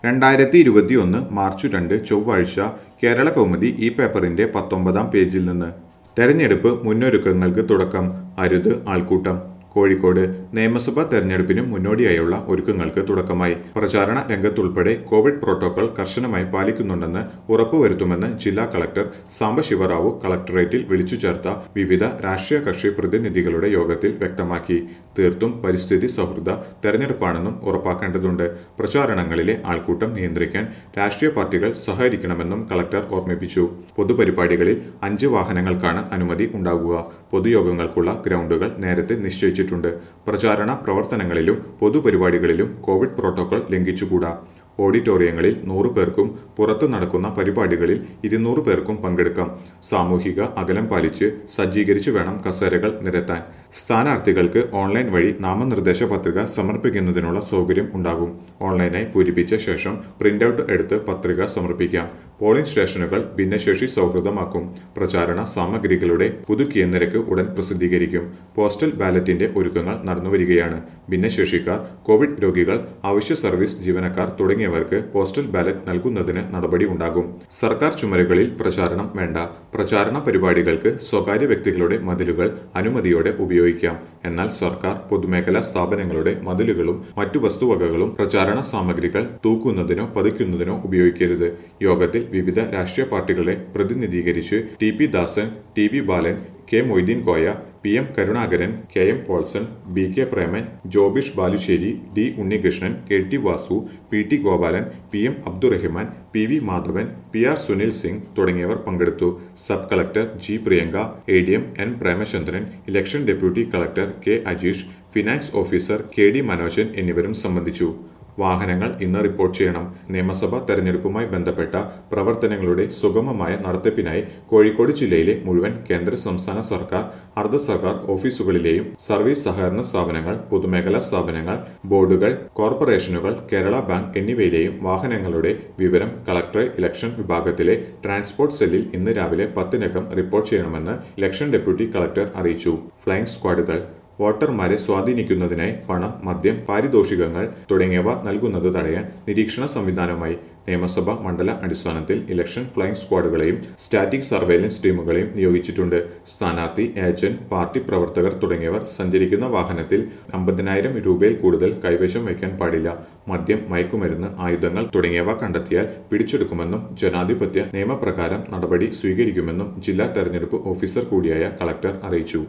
രണ്ടായിരത്തി ഇരുപത്തിയൊന്ന് മാർച്ച് രണ്ട് ചൊവ്വാഴ്ച കേരള കൗമുദി ഈ പേപ്പറിന്റെ പത്തൊമ്പതാം പേജിൽ നിന്ന് തെരഞ്ഞെടുപ്പ് മുന്നൊരുക്കങ്ങൾക്ക് തുടക്കം അരുത് ആൾക്കൂട്ടം കോഴിക്കോട് നിയമസഭാ തെരഞ്ഞെടുപ്പിന് മുന്നോടിയായുള്ള ഒരുക്കങ്ങൾക്ക് തുടക്കമായി പ്രചാരണ രംഗത്തുൾപ്പെടെ കോവിഡ് പ്രോട്ടോകോൾ കർശനമായി പാലിക്കുന്നുണ്ടെന്ന് ഉറപ്പുവരുത്തുമെന്ന് ജില്ലാ കളക്ടർ സാംബശിവറാവു കളക്ടറേറ്റിൽ വിളിച്ചു ചേർത്ത വിവിധ രാഷ്ട്രീയ കക്ഷി പ്രതിനിധികളുടെ യോഗത്തിൽ വ്യക്തമാക്കി തീർത്തും പരിസ്ഥിതി സൗഹൃദ തെരഞ്ഞെടുപ്പാണെന്നും ഉറപ്പാക്കേണ്ടതുണ്ട് പ്രചാരണങ്ങളിലെ ആൾക്കൂട്ടം നിയന്ത്രിക്കാൻ രാഷ്ട്രീയ പാർട്ടികൾ സഹകരിക്കണമെന്നും കളക്ടർ ഓർമ്മിപ്പിച്ചു പൊതുപരിപാടികളിൽ അഞ്ച് വാഹനങ്ങൾക്കാണ് അനുമതി ഉണ്ടാകുക പൊതുയോഗങ്ങൾക്കുള്ള ഗ്രൗണ്ടുകൾ നേരത്തെ നിശ്ചയിച്ചിട്ടുണ്ട് പ്രചാരണ പ്രവർത്തനങ്ങളിലും പൊതുപരിപാടികളിലും കോവിഡ് പ്രോട്ടോകോൾ ലംഘിച്ചുകൂടാ ഓഡിറ്റോറിയങ്ങളിൽ നൂറ് പേർക്കും പുറത്തു നടക്കുന്ന പരിപാടികളിൽ ഇരുന്നൂറ് പേർക്കും പങ്കെടുക്കാം സാമൂഹിക അകലം പാലിച്ച് സജ്ജീകരിച്ചു വേണം കസേരകൾ നിരത്താൻ സ്ഥാനാർത്ഥികൾക്ക് ഓൺലൈൻ വഴി നാമനിർദ്ദേശ പത്രിക സമർപ്പിക്കുന്നതിനുള്ള സൗകര്യം ഉണ്ടാകും ഓൺലൈനായി പൂരിപ്പിച്ച ശേഷം പ്രിന്റ് ഔട്ട് എടുത്ത് പത്രിക സമർപ്പിക്കാം പോളിംഗ് സ്റ്റേഷനുകൾ ഭിന്നശേഷി സൗഹൃദമാക്കും പ്രചാരണ സാമഗ്രികളുടെ പുതുക്കിയ നിരക്ക് ഉടൻ പ്രസിദ്ധീകരിക്കും പോസ്റ്റൽ ബാലറ്റിന്റെ ഒരുക്കങ്ങൾ നടന്നുവരികയാണ് ഭിന്നശേഷിക്കാർ കോവിഡ് രോഗികൾ അവശ്യ സർവീസ് ജീവനക്കാർ തുടങ്ങിയവർക്ക് പോസ്റ്റൽ ബാലറ്റ് നൽകുന്നതിന് നടപടി ഉണ്ടാകും സർക്കാർ ചുമരുകളിൽ പ്രചാരണം വേണ്ട പ്രചാരണ പരിപാടികൾക്ക് സ്വകാര്യ വ്യക്തികളുടെ മതിലുകൾ അനുമതിയോടെ ഉപയോഗിക്കാം എന്നാൽ സർക്കാർ പൊതുമേഖലാ സ്ഥാപനങ്ങളുടെ മതിലുകളും മറ്റു വസ്തുവകകളും പ്രചാരണ സാമഗ്രികൾ തൂക്കുന്നതിനോ പതിക്കുന്നതിനോ ഉപയോഗിക്കരുത് യോഗത്തിൽ വിവിധ രാഷ്ട്രീയ പാർട്ടികളെ പ്രതിനിധീകരിച്ച് T P Dasan T V Balan K Moitheen Koya P M Karunakaran K M Polson B K Preman Jobish Balussery D Unnikrishnan K T Vasu P T Gopalan P M Abdurahiman P V Madhavan P R Sunil Singh തുടങ്ങിയവർ പങ്കെടുത്തു sub collector G Priyanka A D M N Premachandran election deputy collector K Ajeesh finance officer K D Manojan എന്നിവരും സംബന്ധിച്ചു വാഹനങ്ങൾ ഇന്ന് report ചെയ്യണം നിയമസഭാ തെരഞ്ഞെടുപ്പുമായി ബന്ധപ്പെട്ട പ്രവർത്തനങ്ങളുടെ സുഗമമായ നടത്തിപ്പിനായി കോഴിക്കോട് ജില്ലയിലെ മുഴുവൻ കേന്ദ്ര സംസ്ഥാന സർക്കാർ അർദ്ധ സർക്കാർ ഓഫീസുകളിലെയും സർവീസ് സഹകരണ സ്ഥാപനങ്ങൾ പൊതുമേഖലാ സ്ഥാപനങ്ങൾ ബോർഡുകൾ കോർപ്പറേഷനുകൾ കേരള ബാങ്ക് എന്നിവയിലെയും വാഹനങ്ങളുടെ വിവരം കളക്ടറേറ്റ് ഇലക്ഷൻ വിഭാഗത്തിലെ ട്രാൻസ്പോർട്ട് സെല്ലിൽ ഇന്ന് രാവിലെ പത്തിനകം റിപ്പോർട്ട് ചെയ്യണമെന്ന് ഇലക്ഷൻ ഡെപ്യൂട്ടി കളക്ടർ അറിയിച്ചു ഫ്ലൈയിംഗ് സ്ക്വാഡുകൾ വോട്ടർമാരെ സ്വാധീനിക്കുന്നതിനായി പണം മദ്യം പാരിതോഷികങ്ങൾ തുടങ്ങിയവ നൽകുന്നത് തടയാൻ നിരീക്ഷണ സംവിധാനമായി നിയമസഭ മണ്ഡല അടിസ്ഥാനത്തിൽ ഇലക്ഷൻ ഫ്ലൈയിംഗ് സ്ക്വാഡുകളെയും സ്റ്റാറ്റിക് സർവൈലൻസ് ടീമുകളെയും നിയോഗിച്ചിട്ടുണ്ട് സ്ഥാനാർത്ഥി ഏജന്റ് പാർട്ടി പ്രവർത്തകർ തുടങ്ങിയവർ സഞ്ചരിക്കുന്ന വാഹനത്തിൽ അമ്പതിനായിരം രൂപയിൽ കൂടുതൽ കൈവശം വയ്ക്കാൻ പാടില്ല മദ്യം മയക്കുമരുന്ന് ആയുധങ്ങൾ തുടങ്ങിയവ കണ്ടെത്തിയാൽ പിടിച്ചെടുക്കുമെന്നും ജനാധിപത്യ നിയമപ്രകാരം നടപടി സ്വീകരിക്കുമെന്നും ജില്ലാ തെരഞ്ഞെടുപ്പ് ഓഫീസർ കൂടിയായ കളക്ടർ അറിയിച്ചു